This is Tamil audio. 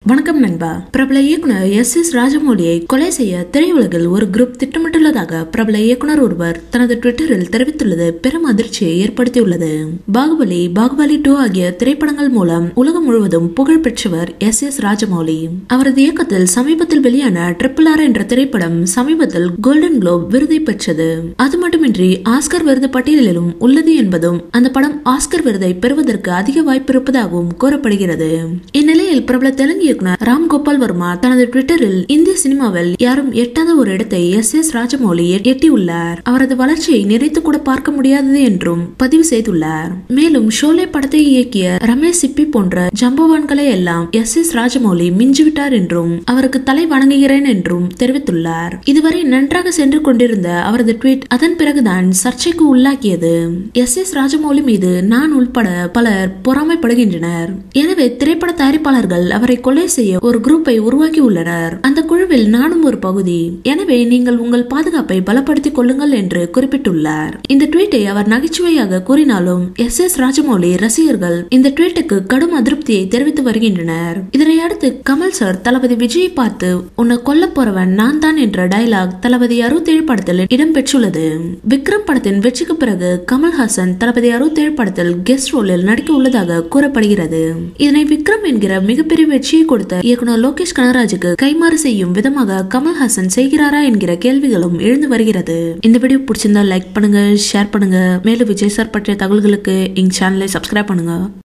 வணக்கம் நண்பா பிரபல இயக்குனர் எஸ் எஸ் ராஜமௌலியை கொலை செய்ய திரையுலகில் ஒரு குரூப் திட்டமிட்டுள்ளதாக பிரபல இயக்குனர் ஒருவர் தனது ட்விட்டரில் தெரிவித்துள்ளது பெரும் அதிர்ச்சியை ஏற்படுத்தியுள்ளது பாகுபலி பாகுபலி டூ ஆகிய திரைப்படங்கள் மூலம் உலகம் முழுவதும் புகழ் பெற்றவர் எஸ் எஸ் ராஜமௌலி அவரது இயக்கத்தில் சமீபத்தில் வெளியான ட்ரிபிள் ஆர் என்ற திரைப்படம் சமீபத்தில் கோல்டன் குளோப் விருதை பெற்றது அது மட்டுமின்றி ஆஸ்கர் விருது பட்டியலிலும் உள்ளது என்பதும் அந்த படம் ஆஸ்கர் விருதை பெறுவதற்கு அதிக வாய்ப்பு இருப்பதாகவும் கூறப்படுகிறது இந்நிலையில் பிரபல தெலுங்கு இயக்குனர் ராம் கோபால் வர்மா தனது ட்விட்டரில் இந்திய சினிமாவில் யாரும் எட்டாத ஒரு இடத்தை எஸ் எஸ் ராஜமௌலி எட்டியுள்ளார் அவரது வளர்ச்சியை நினைத்து கூட பார்க்க முடியாதது என்றும் பதிவு செய்துள்ளார் மேலும் ஷோலே படத்தை இயக்கிய ரமேஷ் சிப்பி போன்ற ஜம்பவான்களை எல்லாம் எஸ் எஸ் ராஜமௌலி மிஞ்சிவிட்டார் என்றும் அவருக்கு தலை வணங்குகிறேன் என்றும் தெரிவித்துள்ளார் இதுவரை நன்றாக சென்று கொண்டிருந்த அவரது ட்வீட் அதன் பிறகுதான் சர்ச்சைக்கு உள்ளாக்கியது எஸ் எஸ் ராஜமௌலி மீது நான் உள்பட பலர் பொறாமைப்படுகின்றனர் எனவே திரைப்பட தயாரிப்பாளர்கள் அவரை கொலை செய்ய ஒரு குரூப்பை உருவாக்கி உள்ளனர் அந்த குழுவில் நானும் ஒரு பகுதி எனவே நீங்கள் உங்கள் பாதுகாப்பை பலப்படுத்திக் கொள்ளுங்கள் என்று குறிப்பிட்டுள்ளார் இந்த ட்வீட்டை அவர் நகைச்சுவையாக கூறினாலும் எஸ் எஸ் ராஜமௌலி ரசிகர்கள் இந்த ட்வீட்டுக்கு கடும் அதிருப்தியை தெரிவித்து வருகின்றனர் இதனை அடுத்து கமல் சார் தளபதி விஜயை பார்த்து உன்னை கொல்ல போறவன் நான் தான் என்ற டயலாக் தளபதி அறுபத்தேழு படத்தில் இடம்பெற்றுள்ளது விக்ரம் படத்தின் வெற்றிக்கு பிறகு கமல்ஹாசன் தளபதி அறுபத்தேழு படத்தில் கெஸ்ட் ரோலில் நடிக்க உள்ளதாக கூறப்படுகிறது இதனை விக்ரம் என்கிற மிகப்பெரிய வெற்றியை கொடுத்த இயக்குனர் லோகேஷ் கனகராஜுக்கு கைமாறு செய்யும் விதமாக கமல்ஹாசன் செய்கிறாரா என்கிற கேள்விகளும் எழுந்து வருகிறது இந்த வீடியோ பிடிச்சிருந்தா லைக் பண்ணுங்க ஷேர் பண்ணுங்க மேலும் விஜய் சார் பற்றிய தகவல்களுக்கு எங்க சேனலை சப்ஸ்கிரைப் பண்ணுங்க